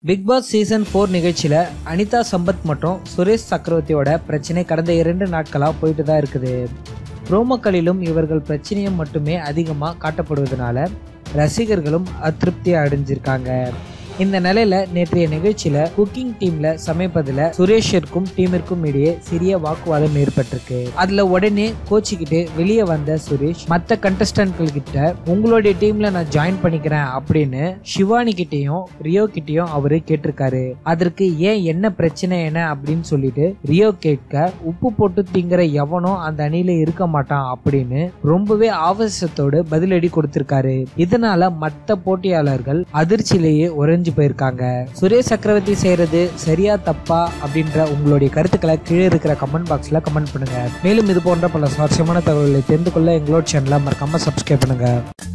big Boss season four நிகழ்ச்சியில் அனிதா சம்பத் மற்றும் சுரேஷ் சக்கரவர்த்தியோட பிரச்சனை கடந்த இரண்டு நாட்களாக போயிட்டு தான் இருக்குது ப்ரோமோக்களிலும் இவர்கள் பிரச்சனையும் மட்டுமே அதிகமாக காட்டப்படுவதனால ரசிகர்களும் அதிருப்தி அடைஞ்சிருக்காங்க இந்த நிலையில நேற்றைய நிகழ்ச்சியில குக்கிங் டீம்ல சமைப்பதுல சுரேஷிற்கும் டீமிற்கும் இடையே சிறிய வாக்குவாதம் ஏற்பட்டிருக்கு அதுல உடனே கோச்சிக்கிட்டு வெளியே வந்த சுரேஷ் மற்ற கண்டஸ்டன்ட்கள் கிட்ட உங்களுடைய டீம்ல நான் ஜாயின் பண்ணிக்கிறேன் அப்படின்னு சிவானி கிட்டயும் ரியோ கிட்டயும் அவரு கேட்டிருக்காரு அதற்கு ஏன் என்ன பிரச்சனை என்ன அப்படின்னு சொல்லிட்டு ரியோ கேட்க உப்பு போட்டு திங்கிற எவனும் அந்த அணியில இருக்க மாட்டான் அப்படின்னு ரொம்பவே ஆவேசத்தோடு பதிலடி கொடுத்திருக்காரு இதனால மற்ற போட்டியாளர்கள் அதிர்ச்சியிலேயே உறைஞ்சு போயிருக்காங்க சுரேஷ் சக்கரவர்த்தி செய்யறது சரியா தப்பா அப்படின்ற உங்களுடைய கருத்துக்களை கீழே இருக்கிற கமெண்ட் பாக்ஸ்ல கமெண்ட் பண்ணுங்க மேலும் இது போன்ற பல சுவாரஸ்யமான தகவல்களை தெரிந்து கொள்ள எங்களோட சேனலை மறக்காம சப்ஸ்கிரைப் பண்ணுங்க